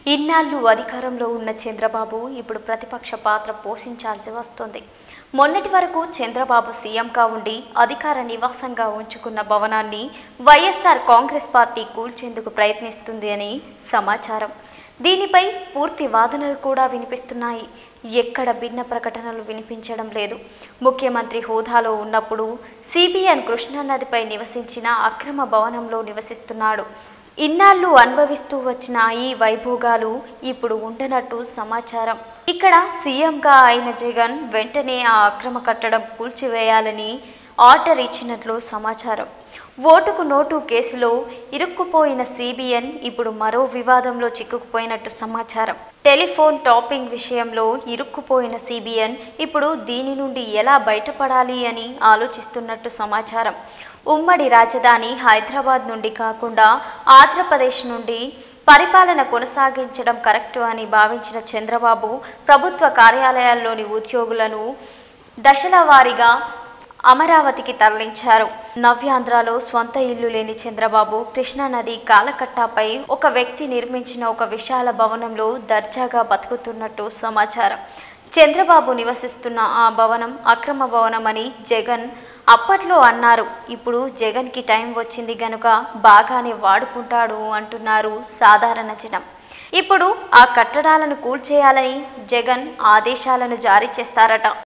ఇన్నాళ్ళు అధికారంలో ఉన్న చంద్రబాబు ఇప్పుడు ప్రతిపక్ష పాత్ర పోషించాల్సి వస్తుంది మొన్నటి వరకు చంద్రబాబు సీఎంగా ఉండి అధికార నివాసంగా ఉంచుకున్న భవనాన్ని వైఎస్ఆర్ కాంగ్రెస్ పార్టీ కూల్చేందుకు ప్రయత్నిస్తుంది అని సమాచారం దీనిపై పూర్తి వాదనలు కూడా వినిపిస్తున్నాయి ఎక్కడ భిన్న ప్రకటనలు వినిపించడం లేదు ముఖ్యమంత్రి హోదాలో ఉన్నప్పుడు సిబిఎన్ కృష్ణానదిపై నివసించిన అక్రమ భవనంలో నివసిస్తున్నాడు ఇన్నాళ్ళు అనుభవిస్తూ వచ్చిన ఈ వైభోగాలు ఇప్పుడు ఉండనట్టు సమాచారం ఇక్కడ సీఎంగా అయిన జగన్ వెంటనే ఆ అక్రమ కట్టడం కూల్చివేయాలని ఆర్డర్ ఇచ్చినట్లు సమాచారం ఓటుకు నోటు కేసులో ఇరుక్కుపోయిన సిబిఎన్ ఇప్పుడు మరో వివాదంలో చిక్కుకుపోయినట్టు సమాచారం టెలిఫోన్ టాపింగ్ విషయంలో ఇరుక్కుపోయిన సిబిఎన్ ఇప్పుడు దీని నుండి ఎలా బయటపడాలి అని ఆలోచిస్తున్నట్టు సమాచారం ఉమ్మడి రాజధాని హైదరాబాద్ నుండి కాకుండా ఆంధ్రప్రదేశ్ నుండి పరిపాలన కొనసాగించడం కరెక్టు అని భావించిన చంద్రబాబు ప్రభుత్వ కార్యాలయాల్లోని ఉద్యోగులను దశల వారీగా అమరావతికి తరలించారు నవ్యాంధ్రలో స్వంత ఇల్లు లేని చంద్రబాబు కృష్ణానది కాలకట్టాపై ఒక వ్యక్తి నిర్మించిన ఒక విశాల భవనంలో దర్జాగా బతుకుతున్నట్టు సమాచారం చంద్రబాబు నివసిస్తున్న ఆ భవనం అక్రమ భవనమని జగన్ అప్పట్లో అన్నారు ఇప్పుడు జగన్కి టైం వచ్చింది గనుక బాగానే వాడుకుంటాడు అంటున్నారు సాధారణ జనం ఇప్పుడు ఆ కట్టడాలను కూల్చేయాలని జగన్ ఆదేశాలను జారీ చేస్తారట